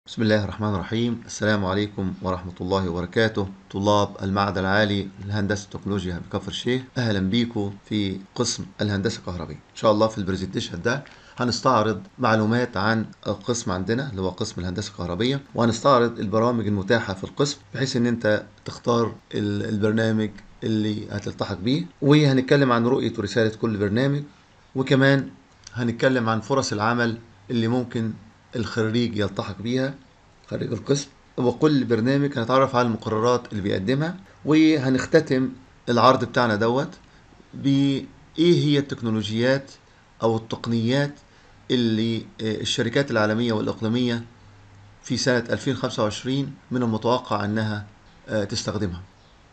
بسم الله الرحمن الرحيم السلام عليكم ورحمة الله وبركاته طلاب المعهد العالي للهندسة والتكنولوجيا بكفر الشيخ أهلا بيكم في قسم الهندسة الكهربية إن شاء الله في البرزنتيشن ده هنستعرض معلومات عن القسم عندنا اللي هو قسم الهندسة الكهربية وهنستعرض البرامج المتاحة في القسم بحيث ان انت تختار ال- البرنامج اللي هتلتحق بيه وهنتكلم عن رؤية ورسالة كل برنامج وكمان هنتكلم عن فرص العمل اللي ممكن الخريج يلتحق بيها خريج القسم وكل برنامج هنتعرف على المقررات اللي بيقدمها وهنختتم العرض بتاعنا دوت بإيه هي التكنولوجيات أو التقنيات اللي الشركات العالمية والإقليمية في سنة 2025 من المتوقع أنها تستخدمها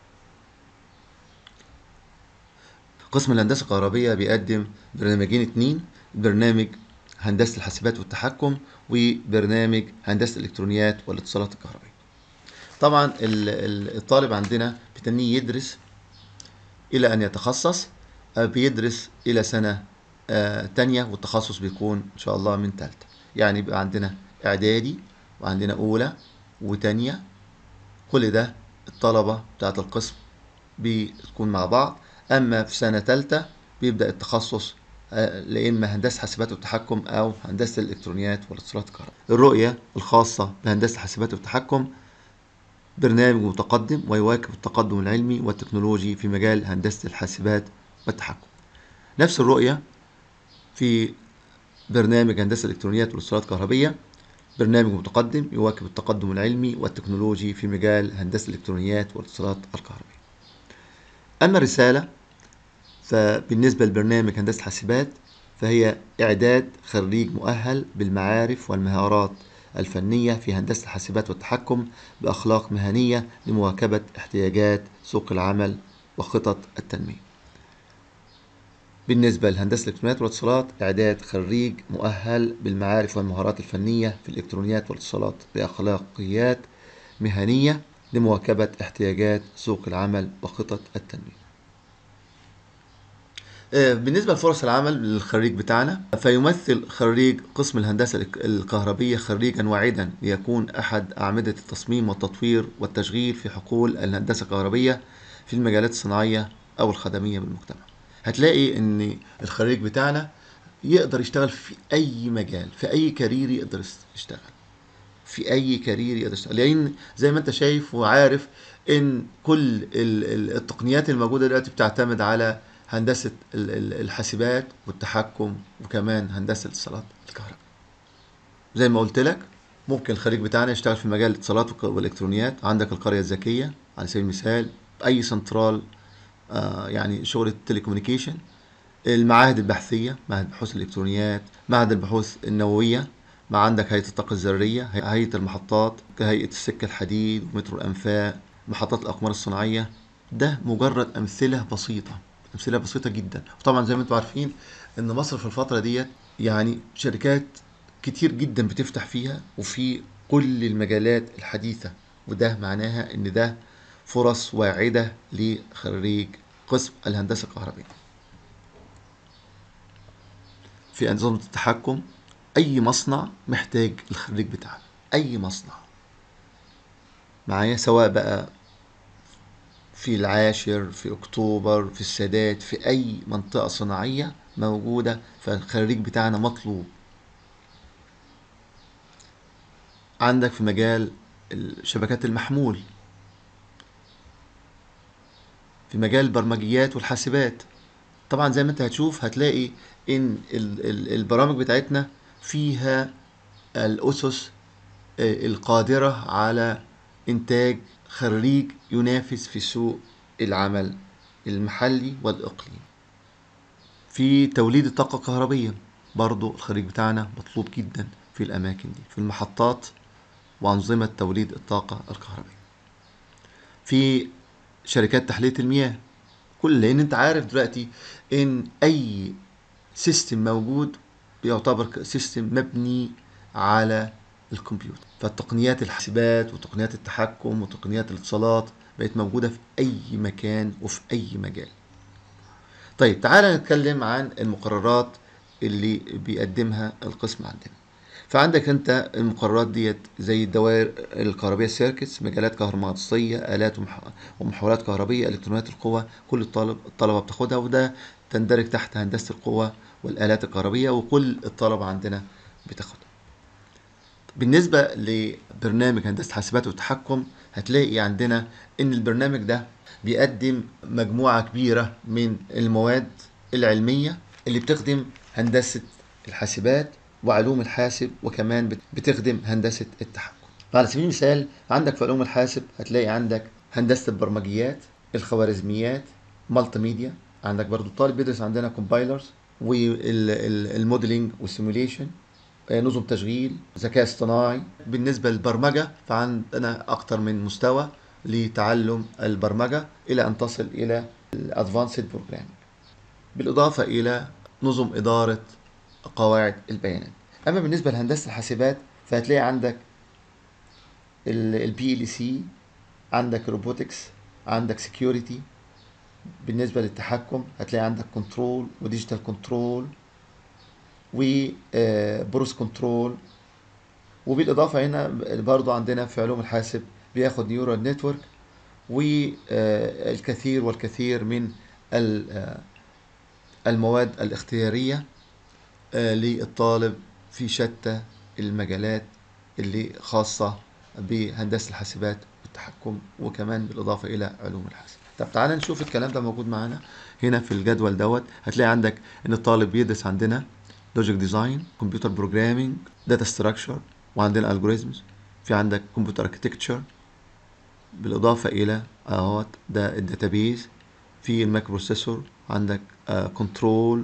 قسم الهندسة الكهربية بيقدم برنامجين اتنين برنامج هندسة الحاسبات والتحكم وبرنامج هندسة الإلكترونيات والاتصالات الكهربائية طبعا ال- ال- الطالب عندنا بتنيه يدرس إلى أن يتخصص آه، بيدرس إلى سنة آه، تانية والتخصص بيكون إن شاء الله من تالتة يعني يبقى عندنا إعدادي وعندنا أولى وتانية كل ده الطلبة بتاعت القسم بتكون مع بعض أما في سنة تالتة بيبدأ التخصص آه، لا إما هندسة حاسبات والتحكم أو هندسة الإلكترونيات والاتصالات الكهربائية. الرؤية الخاصة بهندسة الحاسبات والتحكم برنامج متقدم ويواكب التقدم العلمي والتكنولوجي في مجال هندسة الحاسبات والتحكم. نفس الرؤية في برنامج هندسة الإلكترونيات والاتصالات الكهربية برنامج متقدم يواكب التقدم العلمي والتكنولوجي في مجال هندسة الإلكترونيات والاتصالات الكهربية. أما الرسالة فبالنسبة لبرنامج هندسة حاسبات فهي إعداد خريج مؤهل بالمعارف والمهارات الفنية في هندسة الحاسبات والتحكم بأخلاق مهنية لمواكبة احتياجات سوق العمل وخطط التنمية. بالنسبة لهندسة الإلكترونيات والاتصالات إعداد خريج مؤهل بالمعارف والمهارات الفنية في الإلكترونيات والاتصالات بأخلاقيات مهنية لمواكبة احتياجات سوق العمل وخطط التنمية. آه، بالنسبة لفرص العمل للخريج بتاعنا فيمثل خريج قسم الهندسة الك- الكهربية خريجا واعدا ليكون أحد أعمدة التصميم والتطوير والتشغيل في حقول الهندسة الكهربية في المجالات الصناعية أو الخدمية بالمجتمع هتلاقي إن الخريج بتاعنا يقدر يشتغل في أي مجال في أي كارير يقدر يشتغل في اي كارير يقدر يشتغل لان زي ما انت شايف وعارف ان كل ال- ال- التقنيات الموجوده دلوقتي بتعتمد على هندسه ال- ال- الحاسبات والتحكم وكمان هندسه الاتصالات الكهرباء زي ما قلت لك ممكن الخريج بتاعنا يشتغل في مجال الاتصالات والك- والالكترونيات عندك القريه الذكيه على سبيل المثال اي سنترال آه يعني شغل التليكومينيكيشن المعاهد البحثية معهد البحوث الإلكترونيات معهد البحوث النووية ما عندك هيئة الطاقة الذرية هي- هيئة المحطات كهيئة السكة الحديد ومترو الأنفاق محطات الأقمار الصناعية ده مجرد أمثلة بسيطة أمثلة بسيطة جدا وطبعا زي ما انتم عارفين إن مصر في الفترة ديت يعني شركات كتير جدا بتفتح فيها وفي كل المجالات الحديثة وده معناها إن ده فرص واعدة لخريج قسم الهندسة الكهربائية في أنظمة التحكم أي مصنع محتاج الخريج بتاعنا أي مصنع معايا سواء بقى في العاشر في أكتوبر في السادات في أي منطقة صناعية موجودة فالخريج بتاعنا مطلوب عندك في مجال شبكات المحمول في مجال البرمجيات والحاسبات طبعا زي ما انت هتشوف هتلاقي ان ال- ال- البرامج بتاعتنا فيها الاسس آه، القادرة على انتاج خريج ينافس في سوق العمل المحلي والاقليمي في توليد الطاقة الكهربية برضو الخريج بتاعنا مطلوب جدا في الاماكن دي في المحطات وانظمة توليد الطاقة الكهربية في شركات تحلية المياه كل لان انت عارف دلوقتي ان اي سيستم موجود بيعتبر ك- سيستم مبني على الكمبيوتر فالتقنيات الحاسبات وتقنيات التحكم وتقنيات الاتصالات بقت موجودة في اي مكان وفي اي مجال طيب تعالى نتكلم عن المقررات اللي بيقدمها القسم عندنا فعندك انت المقررات ديت زي الدوائر الكهربية السيركتس مجالات كهرومغناطيسية آلات ومح- ومحولات كهربية إلكترونيات القوة كل الطالب الطلبة بتاخدها وده تندرج تحت هندسة القوة والآلات الكهربية وكل الطلبة عندنا بتاخدها بالنسبة لبرنامج هندسة حاسبات والتحكم هتلاقي عندنا إن البرنامج ده بيقدم مجموعة كبيرة من المواد العلمية اللي بتخدم هندسة الحاسبات وعلوم الحاسب وكمان بت- بتخدم هندسة التحكم على سبيل المثال عندك في علوم الحاسب هتلاقي عندك هندسة البرمجيات الخوارزميات مالتي ميديا عندك برضو الطالب بيدرس عندنا كومبايلرز والموديلنج والسيموليشن آه، نظم تشغيل ذكاء اصطناعي بالنسبة للبرمجة فعندنا أكتر من مستوى لتعلم البرمجة إلى أن تصل إلى الأدفانسد بروجرامينج بالإضافة إلى نظم إدارة قواعد البيانات أما بالنسبة لهندسة الحاسبات فهتلاقي عندك البي ال سي عندك روبوتكس عندك سكيورتي بالنسبة للتحكم هتلاقي عندك كنترول وديجيتال كنترول وبروس كنترول وبالإضافة هنا برضو عندنا في علوم الحاسب بياخد نيورال نتورك والكثير والكثير من ال- آه، المواد الاختيارية آه، للطالب في شتى المجالات اللي خاصة بهندسة الحاسبات والتحكم وكمان بالإضافة إلى علوم الحاسب طب تعالى نشوف الكلام ده موجود معانا هنا في الجدول دوت هتلاقي عندك ان الطالب بيدرس عندنا لوجيك ديزاين كمبيوتر بروجرامينج داتا ستراكشر وعندنا الجوريزمز في عندك كمبيوتر اركتكتشر بالاضافه الى اهوت ده الداتابيز في المايكرو بروسيسور عندك كنترول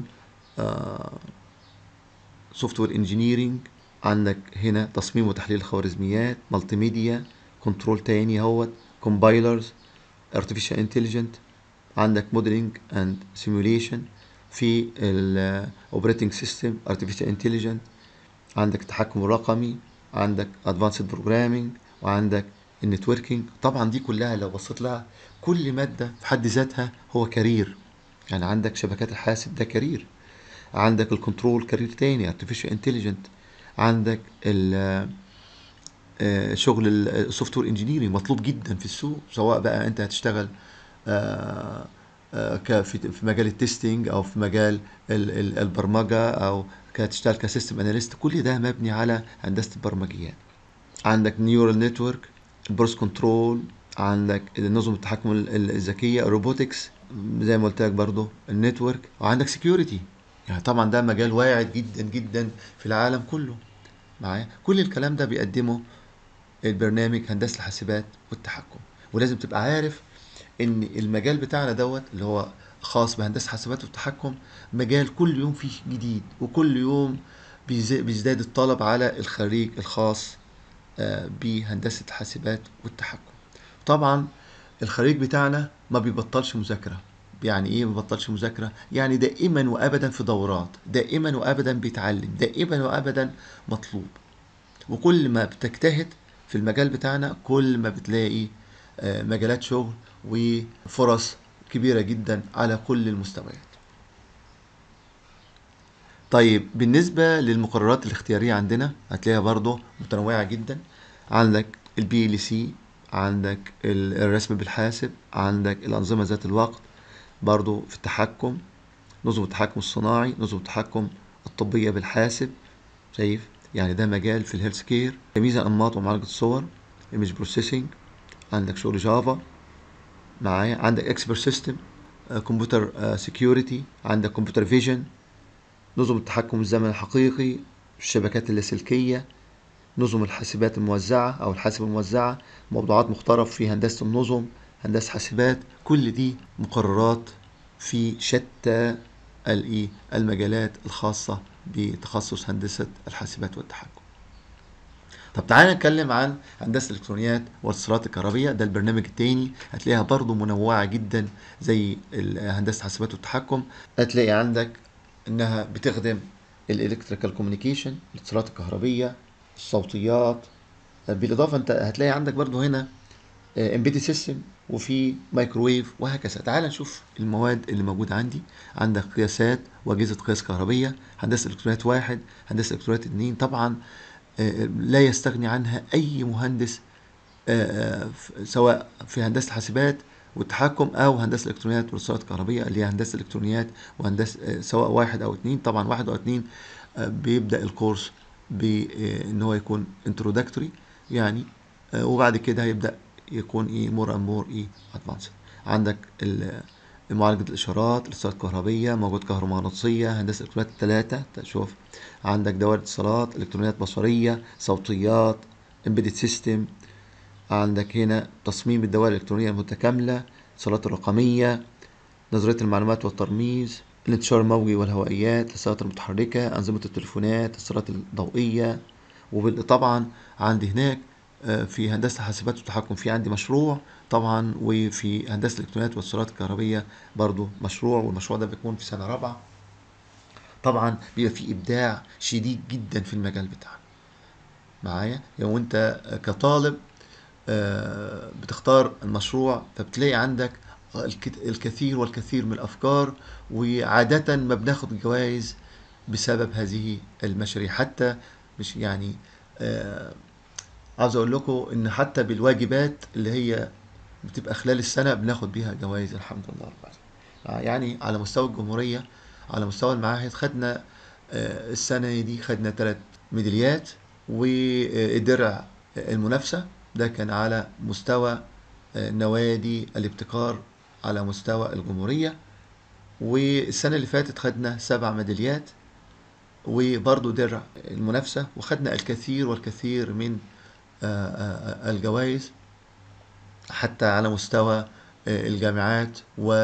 سوفت وير انجينيرنج عندك هنا تصميم وتحليل الخوارزميات مالتي ميديا كنترول تاني اهوت كومبايلرز artificial intelligent عندك modeling and simulation في ال operating system artificial intelligent عندك التحكم الرقمي عندك advanced programming وعندك النتوركينج طبعا دي كلها لو بصيت لها كل مادة في حد ذاتها هو كارير يعني عندك شبكات الحاسب ده كارير عندك الكنترول كارير تاني artificial intelligent عندك ال آه، شغل السوفت وير انجينيرنج مطلوب جدا في السوق سواء بقى انت هتشتغل آه، آه، ك- في في مجال التستنج او في مجال ال- ال- البرمجه او هتشتغل كسيستم اناليست كل ده مبني على هندسه البرمجيات عندك نيورال نتورك بروس كنترول عندك نظم التحكم ال- ال- الذكيه الروبوتكس زي ما قلت لك برضو النتورك وعندك سكيورتي يعني طبعا ده مجال واعد جدا جدا في العالم كله معايا كل الكلام ده بيقدمه البرنامج هندسه الحاسبات والتحكم ولازم تبقى عارف ان المجال بتاعنا دوت اللي هو خاص بهندسه الحاسبات والتحكم مجال كل يوم فيه جديد وكل يوم بيز- بيزداد الطلب على الخريج الخاص آه، بهندسه الحاسبات والتحكم طبعا الخريج بتاعنا ما بيبطلش مذاكره يعني ايه ما بيبطلش مذاكره يعني دائما وابدا في دورات دائما وابدا بيتعلم دائما وابدا مطلوب وكل ما بتجتهد في المجال بتاعنا كل ما بتلاقي آه، مجالات شغل وفرص كبيرة جدا على كل المستويات طيب بالنسبة للمقررات الاختيارية عندنا هتلاقيها برضو متنوعة جدا عندك البي ال سي عندك ال- الرسم بالحاسب عندك الأنظمة ذات الوقت برضو في التحكم نظم التحكم الصناعي نظم التحكم الطبية بالحاسب شايف يعني ده مجال في الهيلث كير تمييز الأنماط ومعالجة الصور ايمج بروسيسنج عندك شغل جافا معايا عندك اكسبرت سيستم كمبيوتر سكيورتي عندك كمبيوتر فيجن نظم التحكم الزمني الحقيقي الشبكات اللاسلكية نظم الحاسبات الموزعة أو الحاسب الموزعة موضوعات مختلف في هندسة النظم هندسة حاسبات كل دي مقررات في شتى الإيه المجالات الخاصة بتخصص هندسة الحاسبات والتحكم طب تعالى نتكلم عن هندسة الإلكترونيات والاتصالات الكهربية ده البرنامج التاني هتلاقيها برضو منوعة جدا زي ال- هندسة الحاسبات والتحكم هتلاقي عندك إنها بتخدم الإلكتريكال كوميونيكيشن الاتصالات الكهربية الصوتيات بالإضافة أنت هتلاقي عندك برضو هنا امبيدد سيستم وفي مايكروويف وهكذا تعال نشوف المواد اللي موجودة عندي عندك قياسات وأجهزة قياس كهربية هندسة إلكترونيات واحد هندسة إلكترونيات اتنين طبعا لا يستغني عنها أي مهندس سواء في هندسة الحاسبات والتحكم او هندسه الالكترونيات والاتصالات الكهربيه اللي هي هندسه الالكترونيات وهندسه سواء واحد او اتنين طبعا واحد او اتنين بيبدا الكورس بان هو يكون انترودكتوري يعني وبعد كده هيبدا يكون ايه مور اند مور ايه ادفانسد عندك معالجة الإشارات الاتصالات الكهربية موجات كهرومغناطيسية هندسة الإلكترونيات الثلاثة شوف عندك دوائر اتصالات إلكترونيات بصرية صوتيات امبيدد سيستم عندك هنا تصميم الدوائر الإلكترونية المتكاملة الاتصالات الرقمية نظرية المعلومات والترميز الانتشار الموجي والهوائيات الاتصالات المتحركة أنظمة التليفونات الاتصالات الضوئية وطبعا عندي هناك في هندسة الحاسبات والتحكم في عندي مشروع طبعا وفي هندسة الإلكترونيات والاتصالات الكهربية برضو مشروع والمشروع ده بيكون في سنة رابعة طبعا بيبقى في إبداع شديد جدا في المجال بتاعنا معايا يعني وانت كطالب بتختار المشروع فبتلاقي عندك الكثير والكثير من الافكار وعاده ما بناخد جوائز بسبب هذه المشاريع حتى مش يعني عاوز اقول لكم ان حتى بالواجبات اللي هي بتبقى خلال السنه بناخد بيها جوائز الحمد لله رب العالمين يعني على مستوى الجمهوريه على مستوى المعاهد خدنا السنه دي خدنا ثلاث ميداليات والدرع المنافسه ده كان على مستوى نوادي الابتكار على مستوى الجمهورية والسنة اللي فاتت خدنا سبع ميداليات وبرضه درع المنافسة وخدنا الكثير والكثير من الجوائز حتى على مستوى الجامعات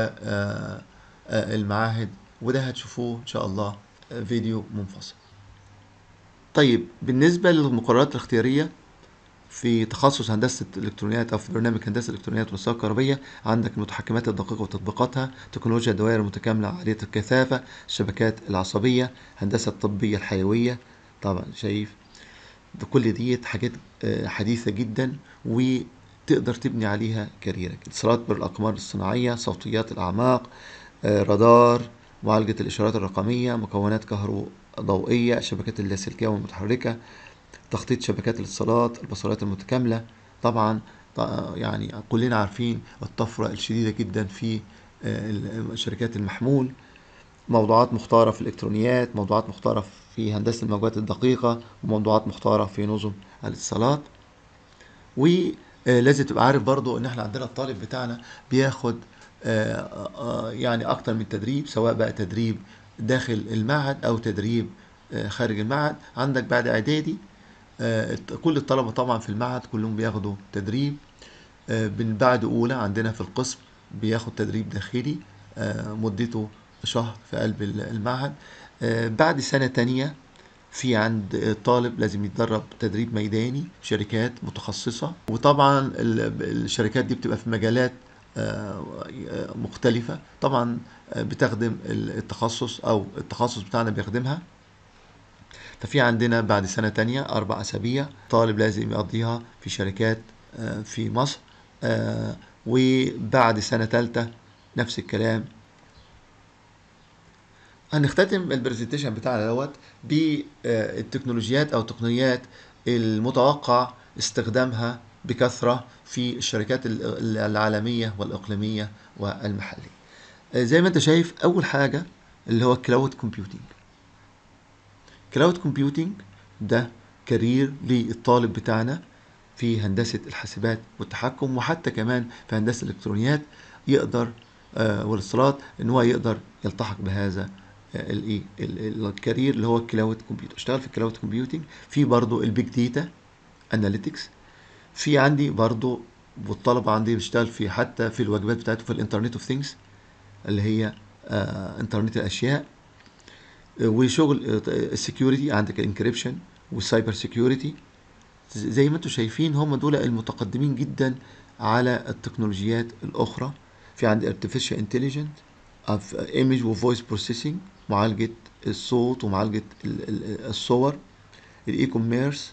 والمعاهد وده هتشوفوه إن شاء الله فيديو منفصل طيب بالنسبة للمقررات الاختيارية في تخصص هندسة الإلكترونيات أو في برنامج هندسة الإلكترونيات والوسائل الكهربية عندك المتحكمات الدقيقة وتطبيقاتها تكنولوجيا الدوائر المتكاملة عالية الكثافة الشبكات العصبية هندسة الطبية الحيوية طبعا شايف ده كل ديت حاجات حديثة جدا وتقدر تبني عليها كاريرك اتصالات بالأقمار الصناعية صوتيات الأعماق رادار معالجة الإشارات الرقمية مكونات كهروضوئية الشبكات اللاسلكية والمتحركة تخطيط شبكات الاتصالات البصريات المتكاملة طبعا يعني كلنا عارفين الطفرة الشديدة جدا في شركات المحمول موضوعات مختارة في الإلكترونيات موضوعات مختارة في هندسة الموجات الدقيقة وموضوعات مختارة في نظم الاتصالات ولازم تبقى عارف برضو ان احنا عندنا الطالب بتاعنا بياخد يعني اكتر من تدريب سواء بقى تدريب داخل المعهد او تدريب خارج المعهد عندك بعد اعدادي كل الطلبة طبعا في المعهد كلهم بياخدوا تدريب من بعد أولى عندنا في القسم بياخد تدريب داخلي مدته شهر في قلب المعهد بعد سنة تانية في عند الطالب لازم يتدرب تدريب ميداني في شركات متخصصة وطبعا الشركات دي بتبقى في مجالات مختلفة طبعا بتخدم التخصص أو التخصص بتاعنا بيخدمها ففي عندنا بعد سنة تانية أربع أسابيع طالب لازم يقضيها في شركات في مصر وبعد سنة تالتة نفس الكلام هنختتم البرزنتيشن بتاعنا دوت بالتكنولوجيات أو تقنيات المتوقع استخدامها بكثرة في الشركات العالمية والإقليمية والمحلية زي ما انت شايف أول حاجة اللي هو الكلاود كومبيوتينج كلاود كومبيوتينج ده كارير للطالب بتاعنا في هندسة الحاسبات والتحكم وحتى كمان في هندسة الإلكترونيات يقدر آه والاتصالات إن هو يقدر يلتحق بهذا الايه الكارير اللي هو الكلاود كومبيوتر اشتغل في الكلاود كومبيوتنج في برضه البيج داتا اناليتكس في عندي برضه والطلبة عندي بيشتغل في حتى في الواجبات بتاعته في الانترنت اوف ثينجز اللي هي آه انترنت الاشياء وشغل السكيورتي عندك الانكريبشن والسايبر سكيورتي زي ما انتم شايفين هم دول المتقدمين جدا على التكنولوجيات الاخرى في عندي artificial intelligence ايمج وفويس بروسيسنج معالجة الصوت ومعالجة الصور الاي كوميرس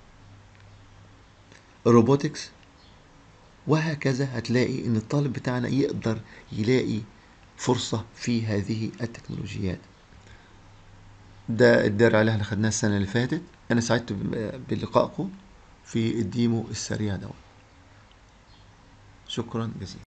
الروبوتكس وهكذا هتلاقي ان الطالب بتاعنا يقدر يلاقي فرصة في هذه التكنولوجيات ده الدرع اللي احنا خدناه السنة اللي فاتت أنا سعدت ب- بلقائكم في الديمو السريع ده شكرا جزيلا